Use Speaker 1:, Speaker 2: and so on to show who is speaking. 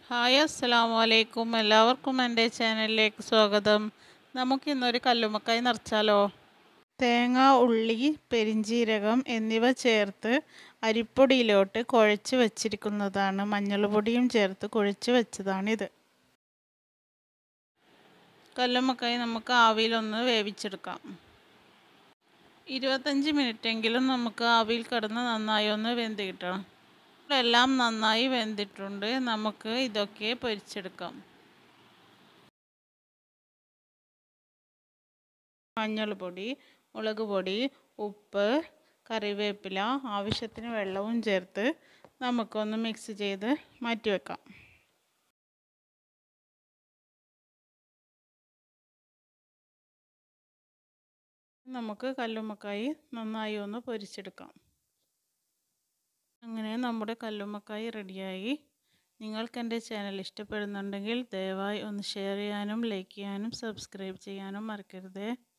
Speaker 1: hi അസ്സലാമു അലൈക്കും എല്ലാവർക്കും എൻ്റെ ചാനലിലേക്ക് സ്വാഗതം നമുക്കിന്നൊരു കല്ലുമ്മക്കായി നിറച്ചാലോ തേങ്ങ ഉള്ളി പെരിഞ്ചീരകം എന്നിവ ചേർത്ത് അരിപ്പൊടിയിലോട്ട് കുഴച്ച് വച്ചിരിക്കുന്നതാണ് മഞ്ഞൾപ്പൊടിയും ചേർത്ത് കുഴച്ച് വെച്ചതാണിത് കല്ലുമ്മക്കായി നമുക്ക് ആവിയിലൊന്ന് വേവിച്ചെടുക്കാം ഇരുപത്തഞ്ച് മിനിറ്റെങ്കിലും നമുക്ക് ആവിയിൽ കിടന്ന് നന്നായി ഒന്ന് വെന്ത് കിട്ടണം എല്ലാം നന്നായി വെന്തിട്ടുണ്ട് നമുക്ക് ഇതൊക്കെ പൊരിച്ചെടുക്കാം മഞ്ഞൾപ്പൊടി മുളക് പൊടി ഉപ്പ് കറിവേപ്പില ആവശ്യത്തിന് വെള്ളവും ചേർത്ത് നമുക്കൊന്ന് മിക്സ് ചെയ്ത് മാറ്റി വെക്കാം നമുക്ക് കല്ലുമ്മക്കായി നന്നായി ഒന്ന് പൊരിച്ചെടുക്കാം അങ്ങനെ നമ്മുടെ കല്ലുമ്മക്കായി റെഡിയായി നിങ്ങൾക്ക് എൻ്റെ ചാനൽ ഇഷ്ടപ്പെടുന്നുണ്ടെങ്കിൽ ദയവായി ഒന്ന് ഷെയർ ചെയ്യാനും ലൈക്ക് ചെയ്യാനും സബ്സ്ക്രൈബ് ചെയ്യാനും മറക്കരുതേ